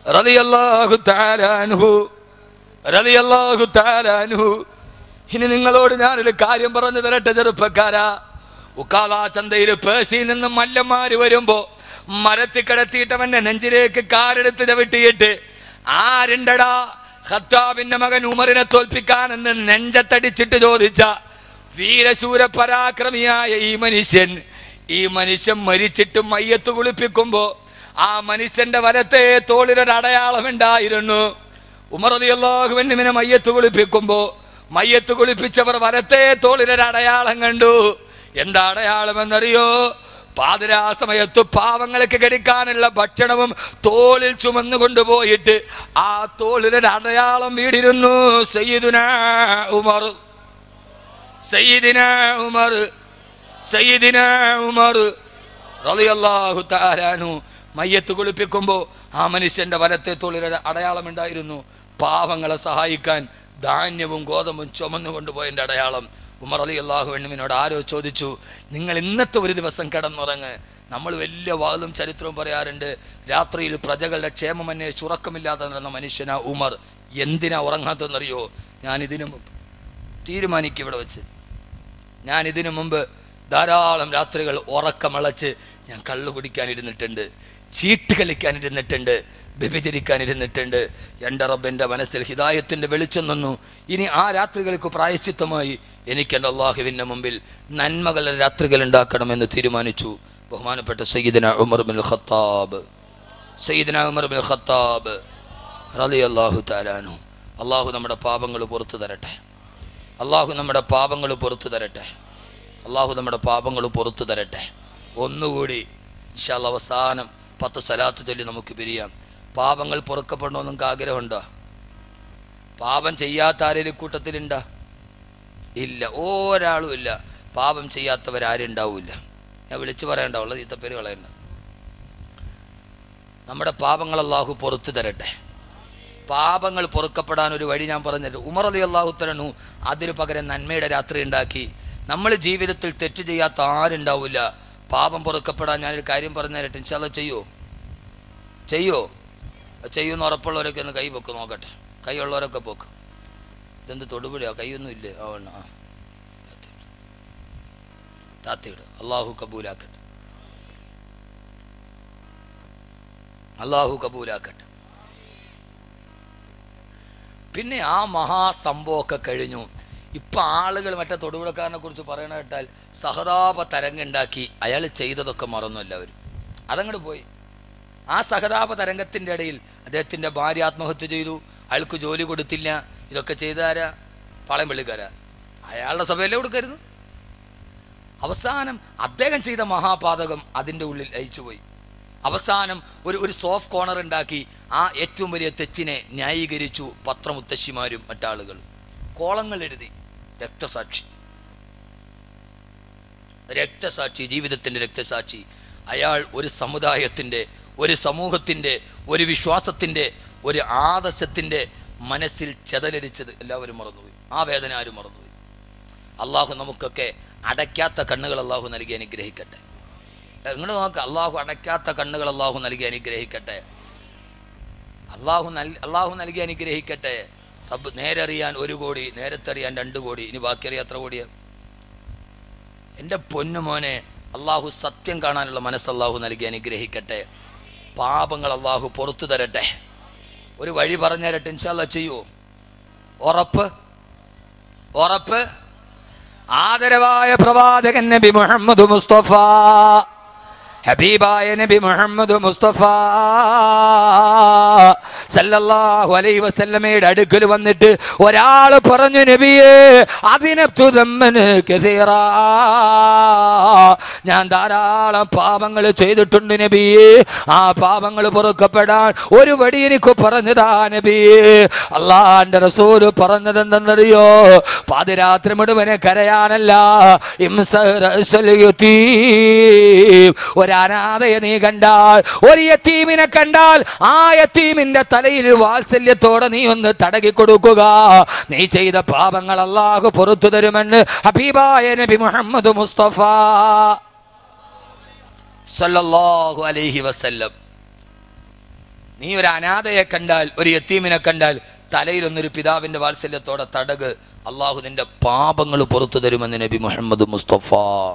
റളിയല്ലാഹു തആല അൻഹു റളിയല്ലാഹു തആല അൻഹു ഇനി നിങ്ങളോട് ഞാനൊരു കാര്യം പറഞ്ഞു തരട്ടെ ചെറുപ്പക്കാരാ ഉക്കാള ചന്തയിൽ പേശിയിൽ നിന്ന് മല്ലന്മാര് വരുമ്പോ മരത്തിൽ കിടത്തിയിട്ടവന്റെ നെഞ്ചിലേക്ക് കാലെടുത്ത് ചവിട്ടിയിട്ട് ആരുണ്ടടാ ഖത്താബിന്റെ മകൻ ഉമറിനെ തോൽപ്പിക്കാനെന്ന് നെഞ്ചത്തടിച്ചിട്ട് ചോദിച്ച വീരശൂര പരാക്രമിയായ ഈ മനുഷ്യൻ ഈ മനുഷ്യൻ മരിച്ചിട്ട് മയ്യത്ത് കുളിപ്പിക്കുമ്പോ ആ മനുഷ്യന്റെ വലത്തെ തോളിലൊരു അടയാളം ഉണ്ടായിരുന്നു ഉമർ അള്ളാഹുവിനെ മയ്യത്ത് കുളിപ്പിക്കുമ്പോ മയ്യത്ത് കുളിപ്പിച്ചവർ വലത്തെ തോളിലൊരു അടയാളം കണ്ടു എന്താ അടയാളം എന്നറിയോ പാതിരാ സമയത്ത് പാവങ്ങൾക്ക് കടിക്കാനുള്ള ഭക്ഷണവും തോളിൽ ചുമന്നു കൊണ്ടുപോയിട്ട് ആ തോളിലൊരു അടയാളം വീടിരുന്നു സയ്യിദുന ഉമർ സയ്യിദിന ഉമർ സയ്യിദിന ഉമർ റളിയല്ലാഹു തആലാനു മയ്യത്ത് കുളിപ്പിക്കുമ്പോൾ ആ മനുഷ്യന്റെ വലത്തെ തോളിലൊരു അടയാളം ഉണ്ടായിരുന്നു പാവങ്ങളെ സഹായിക്കാൻ ധാന്യവും ഗോതമ്പും ചുമന്നു കൊണ്ടുപോയതിൻ്റെ അടയാളം ഉമർ അലി അള്ളാഹു എണ്ണുവിനോട് ആരോ ചോദിച്ചു നിങ്ങൾ ഇന്നത്തെ ഒരു ദിവസം കിടന്നുറങ്ങ് നമ്മൾ വലിയ വാതും ചരിത്രവും പറയാറുണ്ട് രാത്രിയിൽ പ്രജകളുടെ ക്ഷേമം അന്വേഷിച്ച് ഉറക്കമില്ലാതെ നടന്ന മനുഷ്യനാ ഉമർ എന്തിനാ ഉറങ്ങാത്തതെന്നറിയോ ഞാൻ ഇതിനു മുമ്പ് തീരുമാനിക്കും ഇവിടെ വെച്ച് ഞാൻ ഇതിനു മുമ്പ് ധാരാളം രാത്രികൾ ഉറക്കമളച്ച് ഞാൻ കള്ളു കുടിക്കാനിരുന്നിട്ടുണ്ട് ചീട്ട് കളിക്കാനിരുന്നിട്ടുണ്ട് വ്യഭിചരിക്കാനിരുന്നിട്ടുണ്ട് എൻ്റെ റബ്ബൻ്റെ മനസ്സിൽ ഹിദായത്തിൻ്റെ വെളിച്ചം നിന്നു ഇനി ആ രാത്രികൾക്ക് പ്രായശ്ചിത്തമായി എനിക്ക് എൻ്റെ അള്ളാഹുവിൻ്റെ മുമ്പിൽ നന്മകളുടെ രാത്രികൾ ഉണ്ടാക്കണമെന്ന് തീരുമാനിച്ചു ബഹുമാനപ്പെട്ട സയ്യിദന ഉമർ ബിൻ ഖത്താബ് സയ്യിദന ഉമർ ബിൻ ഖത്താബ് റലി അള്ളാഹു താലാനു അള്ളാഹു നമ്മുടെ പാപങ്ങൾ പുറത്തു തരട്ടെ അള്ളാഹു നമ്മുടെ പാപങ്ങൾ പുറത്തു തരട്ടെ അള്ളാഹു നമ്മുടെ പാപങ്ങൾ പുറത്തു തരട്ടെ ഒന്നുകൂടി ഇൻഷാല്ല അവസാനം പത്ത് സലാത്ത് ചൊല്ലി നമുക്ക് പിരിയാം പാപങ്ങൾ പൊറുക്കപ്പെടണമെന്ന് നിങ്ങൾക്ക് ആഗ്രഹമുണ്ടോ പാപം ചെയ്യാത്ത ആരെങ്കിലും കൂട്ടത്തിലുണ്ടോ ഇല്ല ഒരാളും ഇല്ല പാപം ചെയ്യാത്തവരാരും ഉണ്ടാവില്ല ഞാൻ വിളിച്ചു പറയണ്ട ഉള്ളത് ഈത്തപ്പേര് കളയണ്ട നമ്മുടെ പാപങ്ങൾ അള്ളാഹു പുറത്തു തരട്ടെ പാപങ്ങൾ പൊറുക്കപ്പെടാൻ ഒരു വഴി ഞാൻ പറഞ്ഞിട്ട് ഉമർ അലി അള്ളാഹു തരണു അതിനു പകരം നന്മയുടെ രാത്രി ഉണ്ടാക്കി നമ്മൾ ജീവിതത്തിൽ തെറ്റ് ചെയ്യാത്ത ആരുണ്ടാവില്ല പാപം പൊറുക്കപ്പെടാൻ ഞാനൊരു കാര്യം പറഞ്ഞു തരട്ടെ ഇൻഷാല്ല ചെയ്യോ ചെയ്യോ ചെയ്യുമെന്ന് ഉറപ്പുള്ളവരൊക്കെ ഒന്ന് കൈ പൊക്ക് നോക്കട്ടെ കൈയുള്ളവരൊക്കെ പൊക്ക് ഇതെന്ത് തൊടുപുഴയോ കൈയൊന്നും ഇല്ലേ ആ വേണ്ട ആ താത്തിയിട് അള്ളാഹു കബൂലാക്കട്ടെ അള്ളാഹു കബൂലാക്കട്ടെ പിന്നെ ആ മഹാസംഭവമൊക്കെ കഴിഞ്ഞു ഇപ്പൊ ആളുകൾ മറ്റേ തൊടുപുഴക്കാരനെ കുറിച്ച് പറയണ കേട്ടാൽ സഹതാപ തരംഗുണ്ടാക്കി അയാൾ ചെയ്തതൊക്കെ മറന്നു എല്ലാവരും അതങ്ങോട്ട് പോയി ആ സഹതാപ തരംഗത്തിന്റെ ഇടയിൽ അദ്ദേഹത്തിന്റെ ഭാര്യ ആത്മഹത്യ ചെയ്തു അയാൾക്ക് ജോലി കൊടുത്തില്ല ഇതൊക്കെ ചെയ്താരാ പാളയം പള്ളിക്കാരാ അയാളുടെ സഭയല്ലേ കൊടുക്കരുത് അവസാനം അദ്ദേഹം ചെയ്ത മഹാപാതകം അതിൻ്റെ ഉള്ളിൽ അയച്ചുപോയി അവസാനം ഒരു ഒരു സോഫ്റ്റ് കോർണർ ഉണ്ടാക്കി ആ ഏറ്റവും വലിയ തെറ്റിനെ ന്യായീകരിച്ചു പത്രമുത്തശ്ശിമാരും മറ്റാളുകളും കോളങ്ങൾ എഴുതി രക്തസാക്ഷി രക്തസാക്ഷി ജീവിതത്തിൻ്റെ രക്തസാക്ഷി അയാൾ ഒരു സമുദായത്തിൻ്റെ ഒരു സമൂഹത്തിൻ്റെ ഒരു വിശ്വാസത്തിൻ്റെ ഒരു ആദർശത്തിൻ്റെ മനസ്സിൽ ചെതലരിച്ചത് എല്ലാവരും മറന്നുപോയി ആ വേദന ആരും മറന്നുപോയി അള്ളാഹു നമുക്കൊക്കെ അടയ്ക്കാത്ത കണ്ണുകൾ അള്ളാഹു നൽകി അനുഗ്രഹിക്കട്ടെ നിങ്ങൾ നോക്ക് അള്ളാഹു അടയ്ക്കാത്ത കണ്ണുകൾ അള്ളാഹു നൽകി അനുഗ്രഹിക്കട്ടെ അള്ളാഹു നൽ അള്ളാഹു നൽകി അനുഗ്രഹിക്കട്ടെ റബ്ബ് നേരറിയാൻ ഒരു കോടി നേരത്തറിയാൻ രണ്ട് കോടി ഇനി ബാക്കി അറിയാൻ എത്ര കോടിയാ എൻ്റെ പൊന്നുമോനെ അള്ളാഹു സത്യം കാണാനുള്ള മനസ്സ് അള്ളാഹു നൽകി അനുഗ്രഹിക്കട്ടെ പാപങ്ങൾ അള്ളാഹു പുറത്തു തരട്ടെ ഒരു വഴി പറഞ്ഞു തരട്ടെ ഇൻഷാല്ല ചെയ്യൂ ഉറപ്പ് ഉറപ്പ് ആദരവായ പ്രവാചകൻ നബി മുഹമ്മദ് മുസ്തഫ ഹബീബായ നബി മുഹമ്മദ് മുസ്തഫ സല്ലല്ലാഹു അലൈഹി വസല്ലമയുടെ അടുക്കൽ വന്നിട്ട് ഒരാൾ പറഞ്ഞു നബിയേ അതിനത്തു ദമ്മന് കസീറാ ഞാൻ ധാരാളം പാപങ്ങൾ ചെയ്തിട്ടുണ്ട് നബിയേ ആ പാപങ്ങൾ പൊറുക്കപ്പെടാൻ ഒരു വടി എനിക്ക് പറഞ്ഞതാ നബിയേ അള്ളാന്റെ റസൂല് പറഞ്ഞത് എന്തെന്നറിയോ പാതിരാത്രി മുഴുവനെ കരയാനല്ല ഇംസറസുൽ യതീം. ഒരനാഥയെ നീ കണ്ടാൽ ഒരു യത്തീമിനെ കണ്ടാൽ ആ യത്തീമിന്റെ തലയിൽ വാത്സല്യത്തോടെ നീ ഒന്ന് തടകി കൊടുക്കുക നീ ചെയ്ത പാപങ്ങൾ അള്ളാഹു പുറത്തു തരുമെന്ന് ഹബീബായ നബി മുഹമ്മദ് മുസ്തഫ സല്ലല്ലാഹു അലൈഹി വസല്ലം നീ ഒരു അനാഥയെ കണ്ടാൽ ഒരു യത്തീമിനെ കണ്ടാൽ തലയിലൊന്നൊരു പിതാവിന്റെ വാത്സല്യത്തോടെ തടക് അള്ളാഹു നിന്റെ പാപങ്ങൾ പുറത്തു തരുമെന്ന് നബി മുഹമ്മദ് മുസ്തഫ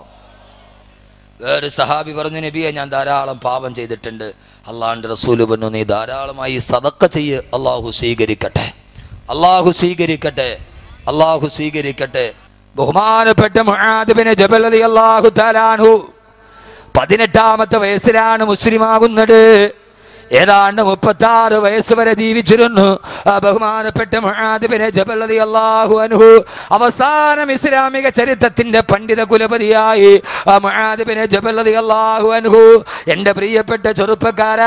വേറെ സഹാബി പറഞ്ഞു നബിയെ ഞാൻ ധാരാളം പാപം ചെയ്തിട്ടുണ്ട് അള്ളാഹിന്റെ റസൂല് പറഞ്ഞു നീ ധാരാളമായി സതക്ക ചെയ്യ് അള്ളാഹു സ്വീകരിക്കട്ടെ അള്ളാഹു സ്വീകരിക്കട്ടെ അള്ളാഹു സ്വീകരിക്കട്ടെ ബഹുമാനപ്പെട്ട മുആദിബിന് ജബൽ അള്ളാഹു താലാൻഹു പതിനെട്ടാമത്തെ വയസ്സിലാണ് മുസ്ലിമാകുന്നത് ഏതാണ്ട് മുപ്പത്തി ആറ് വയസ്സ് വരെ ജീവിച്ചിരുന്നു ആ ബഹുമാനപ്പെട്ട മുഹാദിബിനെ ജബല്ലതി അള്ളാഹു അനുഹു അവസാനം ഇസ്ലാമിക ചരിത്രത്തിന്റെ പണ്ഡിത കുലപതിയായി ആ മുഹാദിബിനെ ജബല്ലതി അള്ളാഹു അനുഹു എൻ്റെ പ്രിയപ്പെട്ട ചെറുപ്പക്കാരാ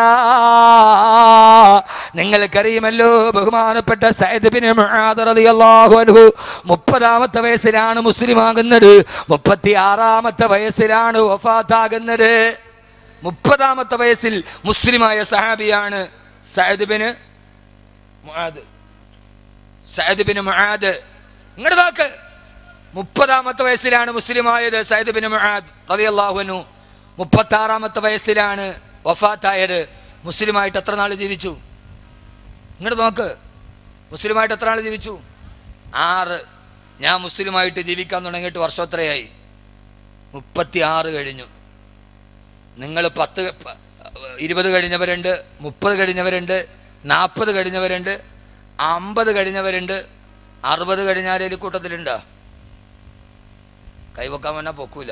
നിങ്ങൾക്കറിയുമല്ലോ ബഹുമാനപ്പെട്ട സയ്യിദ് ബിൻ മുആദ് റളിയല്ലാഹു അൻഹു മുപ്പതാമത്തെ വയസ്സിലാണ് മുസ്ലിമാകുന്നത് മുപ്പത്തി ആറാമത്തെ വയസ്സിലാണ് വഫാത്താകുന്നത് മുപ്പതാമത്തെ വയസ്സിൽ മുസ്ലിമായ സഹാബിയാണ് Sayyid bin Muadh Sayyid bin Muadh ഇങ്ങോട്ട് നോക്ക് മുപ്പതാമത്തെ വയസ്സിലാണ് മുസ്ലിമായത് സയ്യിദ് ബിൻ മുആദ് റളിയല്ലാഹു അൻഹു മുപ്പത്തി ആറാമത്തെ വയസ്സിലാണ് വഫാത്തായത് മുസ്ലിമായിട്ട് എത്ര നാൾ ജീവിച്ചു ഇങ്ങോട്ട് നോക്ക് മുസ്ലിമായിട്ട് എത്ര നാൾ ജീവിച്ചു ആറ് ഞാൻ മുസ്ലിമായിട്ട് ജീവിക്കാൻ തുടങ്ങിയിട്ട് വർഷം എത്രയായി മുപ്പത്തി ആറ് കഴിഞ്ഞു നിങ്ങൾ പത്ത് പ- ഇരുപത് കഴിഞ്ഞവരുണ്ട് മുപ്പത് കഴിഞ്ഞവരുണ്ട് നാൽപ്പത് കഴിഞ്ഞവരുണ്ട് അമ്പത് കഴിഞ്ഞവരുണ്ട് അറുപത് കഴിഞ്ഞാൽ കൂട്ടത്തിലുണ്ടോ കൈവക്കാൻ വന്നാൽ പൊക്കൂല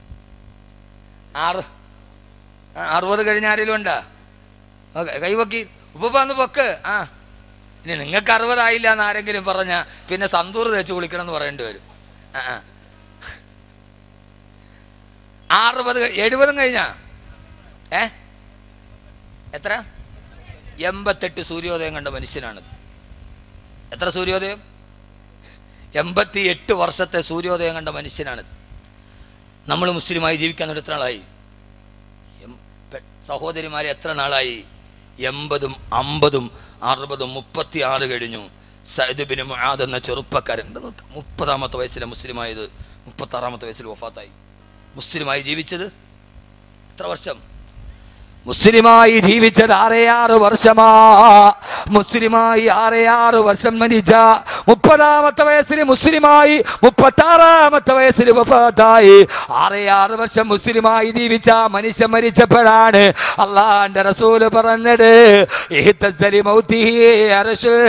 ആറ് ആ, അറുപത് കഴിഞ്ഞ ആരെങ്കിലും ഉണ്ടാ ഓക്കെ കൈവക്കി ഉപ്പ വന്ന് പൊക്ക് ആ ഇനി നിങ്ങൾക്ക് അറുപതായില്ല എന്ന് ആരെങ്കിലും പറഞ്ഞ പിന്നെ സന്തൂർ തേച്ച് കുളിക്കണം എന്ന് പറയേണ്ടി വരും ആ ആ. അറുപത് കഴി- എഴുപതും കഴിഞ്ഞാ ഏ എത്ര എൺപത്തെട്ട് സൂര്യോദയം കണ്ട മനുഷ്യനാണത് എത്ര സൂര്യോദയം എൺപത്തി എട്ട് വർഷത്തെ സൂര്യോദയം കണ്ട മനുഷ്യനാണത് നമ്മൾ മുസ്ലിമായി ജീവിക്കാൻ ഒരു എത്ര നാളായി എം- പെ- സഹോദരിമാരെ എത്ര നാളായി എൺപതും അമ്പതും അറുപതും മുപ്പത്തി ആറ് കഴിഞ്ഞു സൈദ് ബിൻ മുആദ് എന്ന ചെറുപ്പക്കാരൻ ഇത് നോക്ക്. മുപ്പതാമത്തെ വയസ്സിലെ മുസ്ലിമായത് മുപ്പത്താറാമത്തെ വയസ്സിൽ വഫാത്തായി മുസ്ലിമായി ജീവിച്ചത് എത്ര വർഷം മുസ്ലിമായി ജീവിച്ചത് ആറേയാറ് വർഷമാ മുസ്ലിമായി ആറേയാറ് വർഷം മരിച്ച മുപ്പതാമത്തെ വയസ്സിൽ മുസ്ലിമായി മുപ്പത്താറാമത്തെ വയസ്സിൽ വഫാത്തായി ആറേയാറ് വർഷം മുസ്ലിമായി ജീവിച്ച മനുഷ്യൻ മരിച്ചപ്പോഴാണ് അള്ളാന്റെ റസൂല് പറഞ്ഞത് ഇഹ്തസ്സലി മൗത്തിഹി അർശുൽ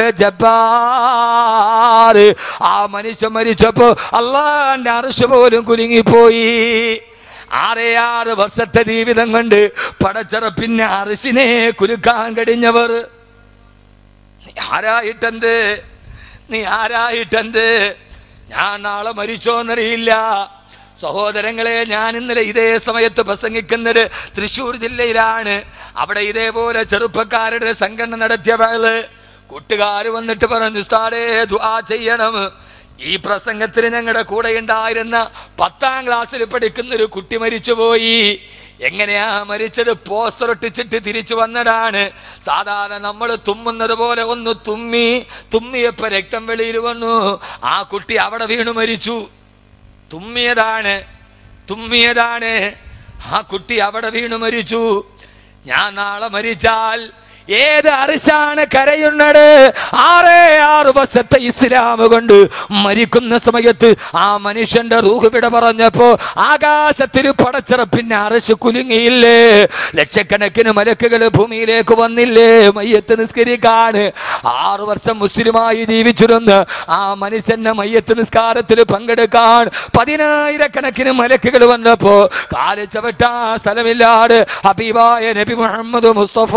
ജബ്ബാർ ആ മനുഷ്യൻ മരിച്ചപ്പോ അള്ളാന്റെ അർശ് പോലും കുലുങ്ങിപ്പോയി ആറേയാറ് വർഷത്തെ ജീവിതം കൊണ്ട് പടച്ചറപ്പിന്നെ അർശിനെ കുലുക്കാൻ കഴിഞ്ഞവർ നീ ആരായിട്ടെന്ത് നീ ആരായിട്ടെന്ത് ഞാൻ നാളെ മരിച്ചോന്നറിയില്ല സഹോദരങ്ങളെ ഞാൻ ഇന്നലെ ഇതേ സമയത്ത് പ്രസംഗിക്കുന്നത് തൃശ്ശൂർ ജില്ലയിലാണ് അവിടെ ഇതേപോലെ ചെറുപ്പക്കാരുടെ സംഘടന നടത്തിയ വേള് കൂട്ടുകാർ വന്നിട്ട് പറഞ്ഞു ഉസ്താദേ ദുആ ചെയ്യണം ഈ പ്രസംഗത്തിൽ ഞങ്ങളുടെ കൂടെ ഉണ്ടായിരുന്ന പത്താം ക്ലാസ്സിൽ പഠിക്കുന്ന ഒരു കുട്ടി മരിച്ചുപോയി എങ്ങനെയാ മരിച്ചത് പോസ്റ്റർ ഒട്ടിച്ചിട്ട് തിരിച്ചു വന്നതാണ് സാധാരണ നമ്മൾ തുമ്മുന്നത് പോലെ ഒന്ന് തുമ്മി തുമ്മിയപ്പോ രക്തം വെളിയിൽ വന്നു ആ കുട്ടി അവിടെ വീണു മരിച്ചു തുമ്മിയതാണ് തുമ്മിയതാണ് ആ കുട്ടി അവിടെ വീണു മരിച്ചു ഞാൻ നാളെ മരിച്ചാൽ ഏത് അരിശാണ് കരയുന്നത് ആറേ ആറ് വർഷത്തെ ഇസ്ലാം കൊണ്ട് മരിക്കുന്ന സമയത്ത് ആ മനുഷ്യന്റെ റൂഹ് വിട പറഞ്ഞപ്പോ ആകാശത്തിൽ പടച്ചിറപ്പിന്റെ അറശ് കുലുങ്ങിയില്ലേ ലക്ഷക്കണക്കിന് മലക്കുകൾ ഭൂമിയിലേക്ക് വന്നില്ലേ മയ്യത്ത് നിസ്കരിക്കാണ് ആറു വർഷം മുസ്ലിമായി ജീവിച്ചിരുന്ന് ആ മനുഷ്യന്റെ മയ്യത്ത് നിസ്കാരത്തിൽ പങ്കെടുക്കാൻ പതിനായിരക്കണക്കിന് മലക്കുകൾ വന്നപ്പോ കാല് ചവിട്ടാ സ്ഥലമില്ലാതെ ഹബീബായ നബി മുഹമ്മദ് മുസ്തഫ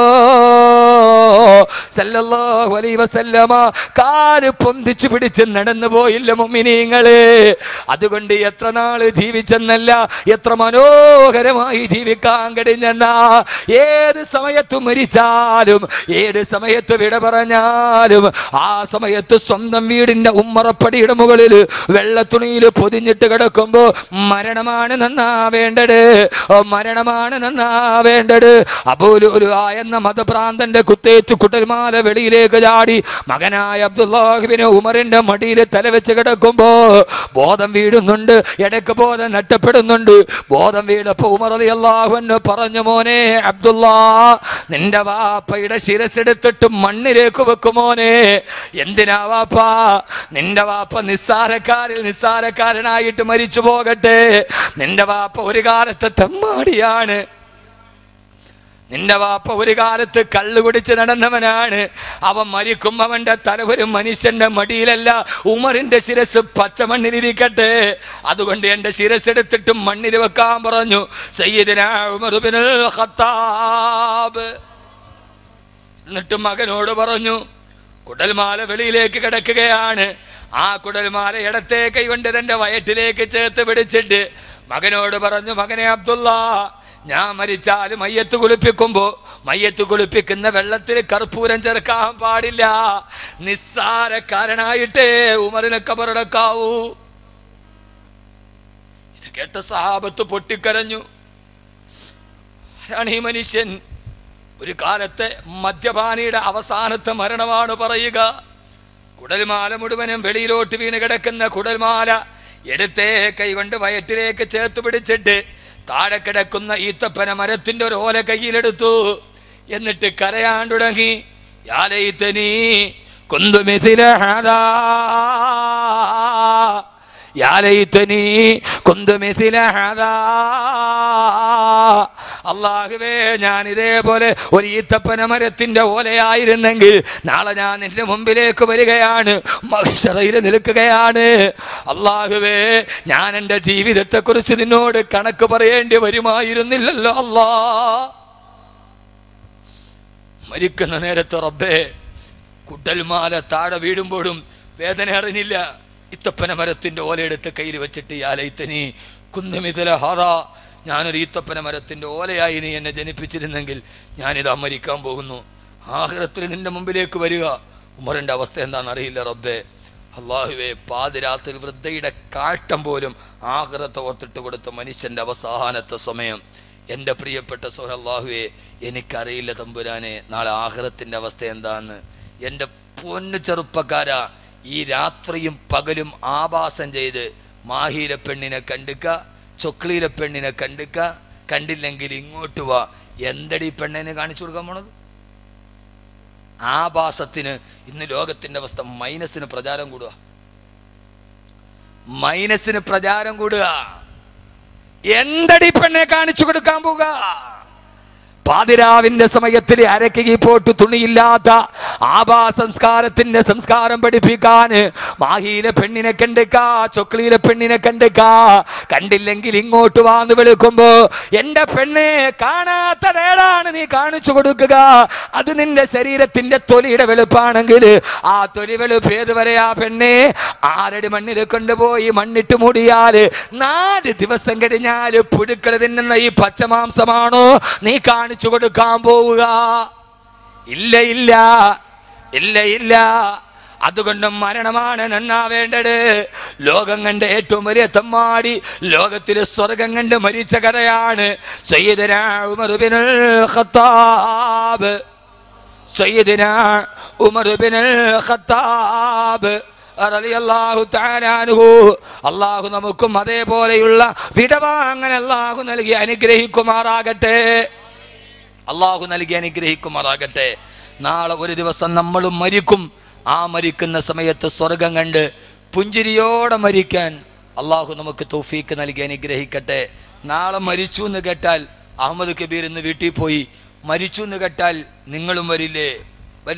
സല്ലല്ലാഹു അലൈഹി വസല്ലമ കാല് പൊന്തിച്ചു പിടിച്ച് നടന്നു പോയില്ല മുഅ്മിനീങ്ങളെ അതുകൊണ്ട് എത്ര നാള് ജീവിച്ചെന്നല്ല എത്ര മനോഹരമായി ജീവിക്കാൻ കഴിഞ്ഞെന്ന ഏത് സമയത്ത് മരിച്ചാലും ഏത് സമയത്ത് വിട പറഞ്ഞാലും ആ സമയത്ത് സ്വന്തം വീടിന്റെ ഉമ്മറപ്പടിയുടെ മുകളിൽ വെള്ളത്തുണിയിൽ പൊതിഞ്ഞിട്ട് കിടക്കുമ്പോ മരണമാണ് നന്നാവേണ്ടത് ഓ, മരണമാണ് നന്നാവേണ്ടത് അബൂലുലു എന്ന മതഭ്രാന്തന്റെ കുത്തേറ്റ് കുട്ടൽമാല വെളിയിലേക്ക് ചാടി മകനായ അബ്ദുല്ലാഹിബിന് ഉമറിന്റെ മടിയിൽ തലവെച്ച് കിടക്കുമ്പോ ബോധം വീഴുന്നുണ്ട് ഇടയ്ക്ക് ബോധം നഷ്ടപ്പെടുന്നുണ്ട് ബോധം വീണപ്പോ ഉമർ അലി അള്ളാഹുന്ന് പറഞ്ഞു മോനെ അബ്ദുല്ലാ നിന്റെ വാപ്പയുടെ ശിരസെടുത്തിട്ട് മണ്ണിലേക്ക് വെക്കുമോനെ എന്തിനാ വാപ്പ നിന്റെ വാപ്പ നിസ്സാരക്കാരിൽ നിസ്സാരക്കാരനായിട്ട് മരിച്ചു പോകട്ടെ നിന്റെ വാപ്പ ഒരു കാലത്തെ തെമ്മാടിയാണ് നിന്റെ വാപ്പ ഒരു കാലത്ത് കള്ളു കുടിച്ച് നടന്നവനാണ് അവൻ മരിക്കും അവന്റെ തല ഒരു മനുഷ്യന്റെ മടിയിലല്ല ഉമറിന്റെ ശിരസ് പച്ചമണ്ണിലിരിക്കട്ടെ അതുകൊണ്ട് എന്റെ ശിരസ് എടുത്തിട്ട് മണ്ണിൽ വെക്കാൻ പറഞ്ഞു സയ്യിദിന ഉമർ ഇബ്നുൽ ഖത്താബ് എന്നിട്ട് മകനോട് പറഞ്ഞു കുടൽമാല വെളിയിലേക്ക് കിടക്കുകയാണ് ആ കുടൽമാല ഇടത്തെ കൈകൊണ്ട് തന്റെ വയറ്റിലേക്ക് ചേർത്ത് പിടിച്ചിട്ട് മകനോട് പറഞ്ഞു മകനെ അബ്ദുള്ള ഞാൻ മരിച്ചാൽ മയ്യത്ത് കുളിപ്പിക്കുമ്പോ മയ്യത്ത് കുളിപ്പിക്കുന്ന വെള്ളത്തിൽ കർപ്പൂരം ചേർക്കാൻ പാടില്ല നിസ്സാരക്കാരനായിട്ടേ ഉമറിനെ കബറടക്കാവൂ ഇത് കേട്ട സഹാബത്ത് പൊട്ടിക്കരഞ്ഞു ആരാണ് ഈ മനുഷ്യൻ ഒരു കാലത്തെ മദ്യപാനിയുടെ അവസാനത്തെ മരണമാണ് പറയുക കുടൽമാല മുഴുവനും വെളിയിലോട്ട് വീണ് കിടക്കുന്ന കുടൽമാല എടുത്തേ കൈകൊണ്ട് വയറ്റിലേക്ക് ചേർത്ത് പിടിച്ചിട്ട് താഴെ കിടക്കുന്ന ഈത്തപ്പന മരത്തിന്റെ ഒരു ഓല കയ്യിലെടുത്തു എന്നിട്ട് കരയാൻ തുടങ്ങി യാലയിത്തനീ കുന്തുമിഥില യാലയിത്തനീ കുന്തുമിഥില അള്ളാഹുവേ ഞാൻ ഇതേപോലെ ഒരു ഈത്തപ്പന മരത്തിന്റെ ഓലയായിരുന്നെങ്കിൽ നാളെ ഞാൻ നിന്റെ മുമ്പിലേക്ക് വരികയാണ് മഹിഷറയിൽ നിൽക്കുകയാണ് അള്ളാഹുവേ ഞാൻ എൻ്റെ ജീവിതത്തെക്കുറിച്ച് നിന്നോട് കണക്ക് പറയേണ്ടി വരുമായിരുന്നില്ലല്ലോ അല്ലാ മരിക്കുന്ന നേരത്ത് റബ്ബേ കുട്ടൽമാല താഴെ വീഴുമ്പോഴും വേദന അറിഞ്ഞില്ല ഇത്തപ്പന മരത്തിന്റെ ഓലയെടുത്ത് കയ്യിൽ വെച്ചിട്ട് യാലൈത്തനി കുന്നുമിതല ഹാദാ ഞാനൊരു ഈത്തപ്പന മരത്തിന്റെ ഓലയായി നീ എന്നെ ജനിപ്പിച്ചിരുന്നെങ്കിൽ ഞാനിത് മരിക്കാൻ പോകുന്നു ആഹ്റത്തിൽ നിന്റെ മുമ്പിലേക്ക് വരിക ഉമറിന്റെ അവസ്ഥ എന്താണെന്ന് അറിയില്ല റബ്ബേ അള്ളാഹുവെ പാതിരാത്രി വൃദ്ധയുടെ കാട്ടം പോലും ആഹ്റത്തെ ഓർത്തിട്ട് കൊടുത്ത മനുഷ്യന്റെ അവസാനത്തെ സമയം എൻ്റെ പ്രിയപ്പെട്ട സോഹ അള്ളാഹുവെ എനിക്കറിയില്ല തമ്പുരാനെ നാളെ ആഹ്റത്തിന്റെ അവസ്ഥ എന്താന്ന് എൻ്റെ പൊന്നു ചെറുപ്പക്കാരാ ഈ രാത്രിയും പകലും ആഭാസം ചെയ്ത് മാഹിയിലെ പെണ്ണിനെ കണ്ടുക ചൊക്ലിയിലെ പെണ്ണിനെ കണ്ടുക കണ്ടില്ലെങ്കിൽ ഇങ്ങോട്ട് വാ എന്തടി പെണ്ണിനെ കാണിച്ചു കൊടുക്കാൻ പോണത് ആഭാസത്തിന് ഇന്ന് ലോകത്തിന്റെ അവസ്ഥ മൈനസിന് പ്രചാരം കൂടുക മൈനസിന് പ്രചാരം കൂടുക എന്തടി പെണ്ണെ കാണിച്ചു കൊടുക്കാൻ പോവുക പാതിരാവിന്റെ സമയത്തിൽ അരക്കി പോട്ട് തുണിയില്ലാത്ത ആഭാ സംസ്കാരത്തിന്റെ സംസ്കാരം പഠിപ്പിക്കാൻ മാഹിയിലെ പെണ്ണിനെ കണ്ടുക ചൊക്ലിയിലെ പെണ്ണിനെ കണ്ടുക കണ്ടില്ലെങ്കിൽ ഇങ്ങോട്ട് വാന്ന് വിളിക്കുമ്പോ എന്റെ പെണ്ണെ കാണാത്തതേടാണ് നീ കാണിച്ചു കൊടുക്കുക അത് നിന്റെ ശരീരത്തിന്റെ തൊലിയുടെ വെളുപ്പാണെങ്കിൽ ആ തൊലി വെളുപ്പ് ഏതുവരെ ആ പെണ്ണെ ആരടി മണ്ണിൽ കൊണ്ടുപോയി മണ്ണിട്ട് മൂടിയാല് നാല് ദിവസം കഴിഞ്ഞാല് പുഴുക്കൾ തിന്നുന്ന ഈ പച്ചമാംസമാണോ നീ കാണിച്ചു കൊടുക്കാൻ പോവുക ഇല്ല ഇല്ല ഇല്ല ഇല്ല അതുകൊണ്ട് മരണമാണ് നന്നാവേണ്ടത് ലോകം കണ്ട ഏറ്റവും വലിയ തമ്മാടി ലോകത്തിലെ സ്വർഗം കണ്ട് മരിച്ച കഥയാണ് Sayyidana Umar ibnul Khattab Sayyidana Umar ibnul Khattab റളിയല്ലാഹു തആല അൻഹു അള്ളാഹു നമുക്കും അതേപോലെയുള്ള വിടവാങ്ങനെ അള്ളാഹു നൽകി അനുഗ്രഹിക്കുമാറാകട്ടെ അള്ളാഹു നൽകി അനുഗ്രഹിക്കുമാറാകട്ടെ നാളെ ഒരു ദിവസം നമ്മളും മരിക്കും ആ മരിക്കുന്ന സമയത്ത് സ്വർഗം കണ്ട് പുഞ്ചിരിയോടെ മരിക്കാൻ അള്ളാഹു നമുക്ക് തൗഫീക്ക് നൽകി അനുഗ്രഹിക്കട്ടെ നാളെ മരിച്ചു എന്ന് കേട്ടാൽ അഹമ്മദ് കബീർ ഇന്ന് വീട്ടിൽ പോയി മരിച്ചു എന്ന് കേട്ടാൽ നിങ്ങളും വരില്ലേ